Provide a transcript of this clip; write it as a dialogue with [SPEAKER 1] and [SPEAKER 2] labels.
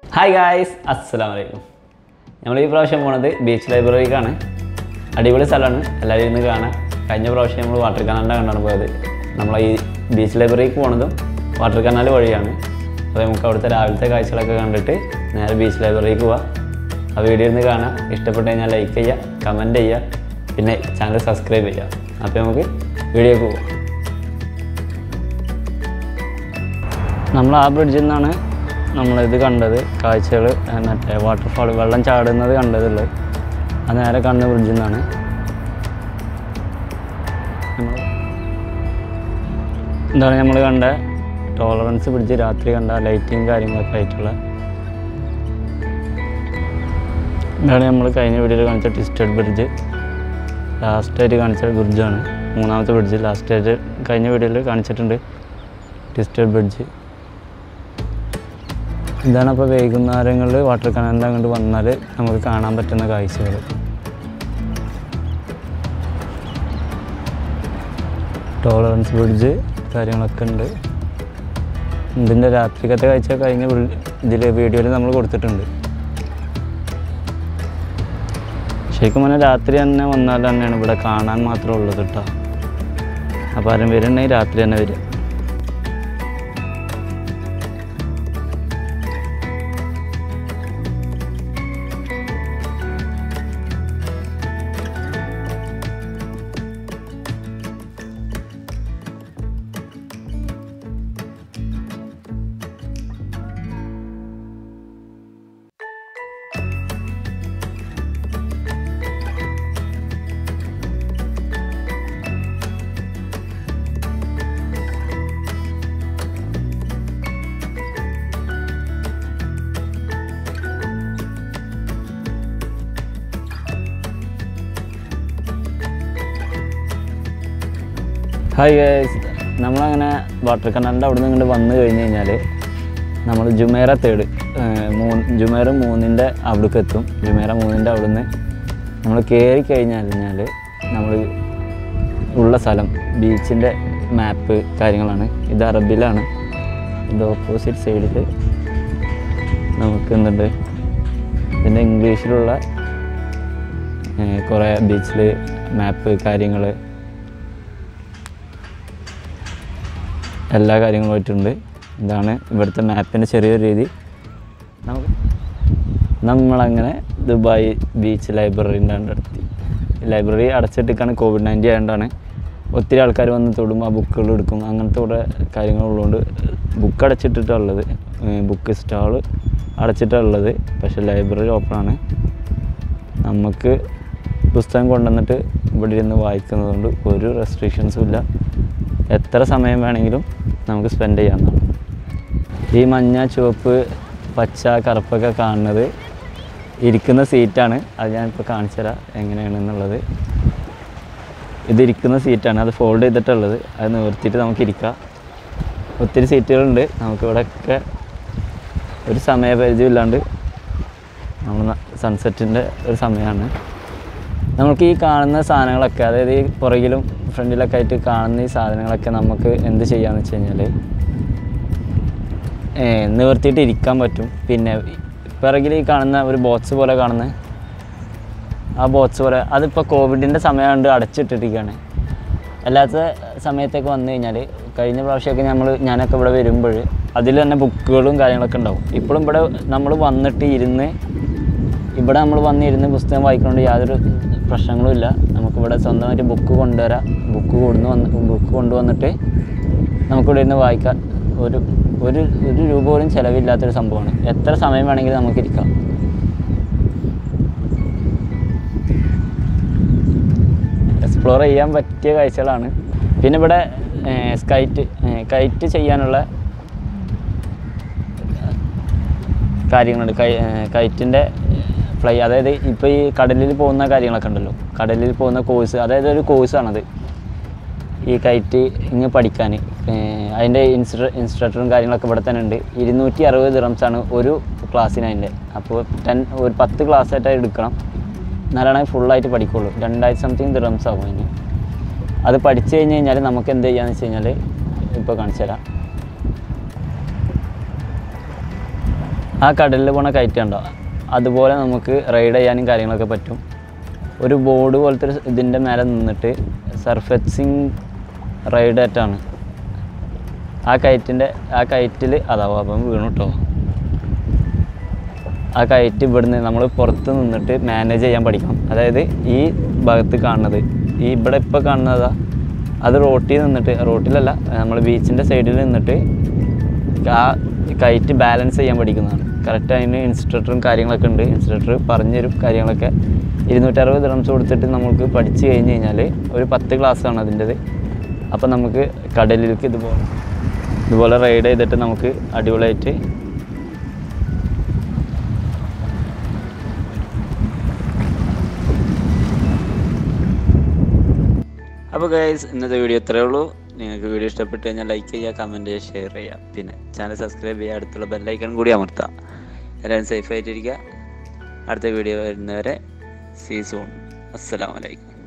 [SPEAKER 1] hi guys അസ്സലാമു അലൈക്കും നമ്മൾ ഈ പ്രാവശ്യം പോണത് ബീച്ച് ലൈബ്രറിക്കാണ് അടിപൊളി സ്ഥലമാണ് എല്ലാവരും ഇന്ന് കാണാം കഴിഞ്ഞ പ്രാവശ്യം നമ്മൾ വാട്ടർ കനാലിൻ്റെ കണ്ടാണ് പോയത് നമ്മൾ ഈ ബീച്ച് ലൈബ്രറിക്ക് പോണതും വാട്ടർ കനാൽ വഴിയാണ് അപ്പോൾ നമുക്ക് അവിടുത്തെ രാവിലത്തെ കാഴ്ചകളൊക്കെ കണ്ടിട്ട് നേരെ ബീച്ച് ലൈബ്രറിക്ക് പോവാം ആ വീഡിയോ ഒന്ന് കാണാം ഇഷ്ടപ്പെട്ട് കഴിഞ്ഞാൽ ലൈക്ക് ചെയ്യുക കമൻറ്റ് ചെയ്യുക പിന്നെ ചാനൽ സബ്സ്ക്രൈബ് ചെയ്യുക അപ്പോൾ നമുക്ക് വീഡിയോക്ക് പോവാം നമ്മൾ ആ ബ്രിഡ്ജിൽ നിന്നാണ് നമ്മളിത് കണ്ടത് കാഴ്ചകൾ മറ്റേ വാട്ടർഫാൾ വെള്ളം ചാടുന്നത് കണ്ടതുള്ളത് അത് നേരെ കണ്ട ബ്രിഡ്ജിൽ നിന്നാണ് നമ്മള് എന്താണ് നമ്മൾ കണ്ട ടോളറൻസ് ബ്രിഡ്ജ് രാത്രി കണ്ട ലൈറ്റിങ് കാര്യങ്ങളൊക്കെ ആയിട്ടുള്ള ഇതാണ് നമ്മൾ കഴിഞ്ഞ വീഡിയോയിൽ കാണിച്ച ട്വിസ്റ്റഡ് ബ്രിഡ്ജ് ലാസ്റ്റായിട്ട് കാണിച്ച ബ്രിഡ്ജാണ് മൂന്നാമത്തെ ബ്രിഡ്ജ് ലാസ്റ്റായിട്ട് കഴിഞ്ഞ വീഡിയോയിൽ കാണിച്ചിട്ടുണ്ട് ട്വിസ്റ്റഡ് ബ്രിഡ്ജ് ഇതാണ് അപ്പോൾ വൈകുന്നേരങ്ങളിൽ വാട്ടർ കനാലിൻ്റെ അങ്ങോട്ട് വന്നാൽ നമുക്ക് കാണാൻ പറ്റുന്ന കാഴ്ചകൾ ടോളറൻസ് ബ്രിഡ്ജ് കാര്യങ്ങളൊക്കെ ഉണ്ട് ഇതിൻ്റെ രാത്രിക്കത്തെ കാഴ്ച കഴിഞ്ഞ ഇതിൽ വീഡിയോയിൽ നമ്മൾ കൊടുത്തിട്ടുണ്ട് ശരിക്കും പറഞ്ഞാൽ രാത്രി തന്നെ വന്നാൽ തന്നെയാണ് ഇവിടെ കാണാൻ മാത്രമേ ഉള്ളത് കേട്ടോ അപ്പോൾ ആരും വരുന്നുണ്ടെങ്കിൽ രാത്രി തന്നെ വരിക ഹായ് ഗൈസ് നമ്മളങ്ങനെ വാട്ടർ കനാലിൻ്റെ അവിടെ നിന്ന് ഇങ്ങോട്ട് വന്നു കഴിഞ്ഞ് കഴിഞ്ഞാൽ നമ്മൾ ജുമേറ തേർഡ് മൂന്ന് ജുമേറ മൂന്നിൻ്റെ അവിടേക്ക് എത്തും ജുമേറ മൂന്നിൻ്റെ അവിടെ നിന്ന് നമ്മൾ കയറി കഴിഞ്ഞാൽ കഴിഞ്ഞാൽ നമ്മൾ ഉള്ള സ്ഥലം ബീച്ചിൻ്റെ മാപ്പ് കാര്യങ്ങളാണ് ഇത് അറബിലാണ് ഇത് ഓപ്പോസിറ്റ് സൈഡിൽ നമുക്ക് എന്തുണ്ട് ഇതിൻ്റെ ഇംഗ്ലീഷിലുള്ള ഏഹ്, കുറേ ബീച്ചിൽ മാപ്പ് കാര്യങ്ങൾ എല്ലാ കാര്യങ്ങളും ആയിട്ടുണ്ട് ഇതാണ് ഇവിടുത്തെ മാപ്പിൻ്റെ ചെറിയൊരു രീതി നമുക്ക് നമ്മളങ്ങനെ ദുബായ് ബീച്ച് ലൈബ്രറീൻ്റെ അടുത്തെത്തി ലൈബ്രറി അടച്ചിട്ടിക്കാണ് കോവിഡ് നയൻറ്റീൻ ആയതുകൊണ്ടാണ് ഒത്തിരി ആൾക്കാർ വന്ന് തൊടും ആ ബുക്കുകൾ എടുക്കും അങ്ങനത്തെ കുറേ കാര്യങ്ങളുള്ളതുകൊണ്ട് ബുക്ക് അടച്ചിട്ടിട്ടുള്ളത് ബുക്ക് സ്റ്റാൾ അടച്ചിട്ടുള്ളത് പക്ഷേ ലൈബ്രറി ഓപ്പണാണ് നമുക്ക് പുസ്തകം കൊണ്ടുവന്നിട്ട് ഇവിടെ ഇരുന്ന് വായിക്കുന്നതുകൊണ്ട് ഒരു റെസ്ട്രിക്ഷൻസും ഇല്ല എത്ര സമയം വേണമെങ്കിലും നമുക്ക് സ്പെൻഡ് ചെയ്യാവുന്നതാണ് ഈ മഞ്ഞ ചുവപ്പ് പച്ച കറുപ്പൊക്കെ കാണുന്നത് ഇരിക്കുന്ന സീറ്റാണ് അത് ഞാനിപ്പോൾ കാണിച്ചു തരാം എങ്ങനെയാണെന്നുള്ളത് ഇത് ഇരിക്കുന്ന സീറ്റാണ് അത് ഫോൾഡ് ചെയ്തിട്ടുള്ളത് അത് നിവർത്തിയിട്ട് നമുക്ക് ഇരിക്കാം ഒത്തിരി സീറ്റുകളുണ്ട് നമുക്കിവിടെയൊക്കെ ഒരു സമയപരിധി ഇല്ലാണ്ട് നമ്മൾ സൺസെറ്റിൻ്റെ ഒരു സമയമാണ് നമുക്ക് ഈ കാണുന്ന സാധനങ്ങളൊക്കെ അതായത് ഈ പുറകിലും ഫ്രണ്ടിലൊക്കെ ആയിട്ട് കാണുന്ന ഈ സാധനങ്ങളൊക്കെ നമുക്ക് എന്ത് ചെയ്യാന്ന് വെച്ച് കഴിഞ്ഞാൽ നിവർത്തിയിട്ട് ഇരിക്കാൻ പറ്റും പിന്നെ പിറകിൽ ഈ കാണുന്ന ഒരു ബോക്സ് പോലെ കാണുന്ന ആ ബോക്സ് പോലെ അതിപ്പോൾ കോവിഡിൻ്റെ സമയമാണ്ട് അടച്ചിട്ടിരിക്കുകയാണ് അല്ലാത്ത സമയത്തൊക്കെ വന്നു കഴിഞ്ഞാൽ കഴിഞ്ഞ പ്രാവശ്യമൊക്കെ നമ്മൾ ഞാനൊക്കെ ഇവിടെ വരുമ്പോൾ അതിൽ തന്നെ ബുക്കുകളും കാര്യങ്ങളൊക്കെ ഉണ്ടാവും ഇപ്പോഴും ഇവിടെ നമ്മൾ വന്നിട്ട് ഇരുന്ന് ഇവിടെ നമ്മൾ വന്നിരുന്ന് പുസ്തകം വായിക്കുന്നതുകൊണ്ട് യാതൊരു പ്രശ്നങ്ങളും ഇല്ല നമുക്കിവിടെ സ്വന്തമായിട്ട് ബുക്ക് കൊണ്ടുവരാം ബുക്ക് കൊണ്ടു വന്ന് ബുക്ക് കൊണ്ടുവന്നിട്ട് നമുക്കിവിടെ ഇരുന്ന് വായിക്കാം ഒരു ഒരു ഒരു രൂപ പോലും ചിലവില്ലാത്തൊരു സംഭവമാണ് എത്ര സമയം വേണമെങ്കിലും നമുക്ക് ഇരിക്കാം എക്സ്പ്ലോർ ചെയ്യാൻ പറ്റിയ കാഴ്ചകളാണ് പിന്നെ ഇവിടെ സ്കൈറ്റ് കൈറ്റ് ചെയ്യാനുള്ള കാര്യങ്ങളുണ്ട് കൈ കയറ്റിൻ്റെ ഫ്ലൈ അതായത് ഇപ്പോൾ ഈ കടലിൽ പോകുന്ന കാര്യങ്ങളൊക്കെ ഉണ്ടല്ലോ കടലിൽ പോകുന്ന കോഴ്സ് അതായത് ഒരു കോഴ്സാണത് ഈ കയറ്റ് ഇങ്ങ് പഠിക്കാൻ അതിൻ്റെ ഇൻസ്ട്ര ഇൻസ്ട്രക്ടറും കാര്യങ്ങളൊക്കെ ഇവിടെ തന്നെ ഉണ്ട് ഇരുന്നൂറ്റി അറുപത് ദിറംസാണ് ഒരു ക്ലാസ്സിന് അതിൻ്റെ അപ്പോൾ ടെൻ ഒരു പത്ത് ക്ലാസ് ആയിട്ട് എടുക്കണം എന്നാലാണ് ഫുള്ളായിട്ട് പഠിക്കുള്ളൂ രണ്ടായിരത്തി സംതിങ് ദിറംസ് ആവും അതിന് അത് പഠിച്ചു കഴിഞ്ഞ് കഴിഞ്ഞാൽ നമുക്ക് എന്ത് ചെയ്യാന്ന് വെച്ച് കഴിഞ്ഞാൽ ഇപ്പോൾ കാണിച്ചു തരാം ആ കടലിൽ പോണ കയറ്റം ഉണ്ടോ അതുപോലെ നമുക്ക് റൈഡ് ചെയ്യാനും കാര്യങ്ങളൊക്കെ പറ്റും ഒരു ബോർഡ് പോലത്തെ ഒരു ഇതിൻ്റെ മേലെ നിന്നിട്ട് സർഫസിങ് റൈഡ് ആയിട്ടാണ് ആ കയറ്റിൻ്റെ ആ കയറ്റിൽ അതാവും അപ്പം വീണു കേട്ടോ ആ കയറ്റ് ഇവിടുന്ന് നമ്മൾ പുറത്ത് നിന്നിട്ട് മാനേജ് ചെയ്യാൻ പഠിക്കണം അതായത് ഈ ഭാഗത്ത് കാണുന്നത് ഈ ഇവിടെ ഇപ്പോൾ കാണുന്നതാ അത് റോട്ടിൽ നിന്നിട്ട് റോട്ടിലല്ല നമ്മൾ ബീച്ചിൻ്റെ സൈഡിൽ നിന്നിട്ട് ആ കയറ്റ് ബാലൻസ് ചെയ്യാൻ പഠിക്കുന്നതാണ് കറക്റ്റ് അതിന് ഇൻസ്ട്രക്ടറും കാര്യങ്ങളൊക്കെ ഉണ്ട് ഇൻസ്ട്രക്ടർ പറഞ്ഞുതരും കാര്യങ്ങളൊക്കെ ഇരുന്നൂറ്ററുപത് റംസ് കൊടുത്തിട്ട് നമുക്ക് പഠിച്ചു കഴിഞ്ഞ് കഴിഞ്ഞാൽ ഒരു പത്ത് ക്ലാസ്സാണ് അതിൻ്റെത് അപ്പോൾ നമുക്ക് കടലിലേക്ക് ഇതുപോലെ ഇതുപോലെ റൈഡ് ചെയ്തിട്ട് നമുക്ക് അടിപൊളിയായിട്ട് അപ്പോൾ ഗൈസ് ഇന്നത്തെ വീഡിയോ ഇത്രയേ ഉള്ളൂ നിങ്ങൾക്ക് വീഡിയോ ഇഷ്ടപ്പെട്ട് കഴിഞ്ഞാൽ ലൈക്ക് ചെയ്യുക കമൻറ്റ് ചെയ്യുക ഷെയർ ചെയ്യുക പിന്നെ ചാനൽ സബ്സ്ക്രൈബ് ചെയ്യുക അടുത്തുള്ള ബെല്ലൈക്കൺ കൂടി അമർത്താം എല്ലാവരും സേഫ് ആയിട്ടിരിക്കുക അടുത്ത വീഡിയോ വരുന്നവരെ സീ സൂൺ അസ്സലാമലൈക്കും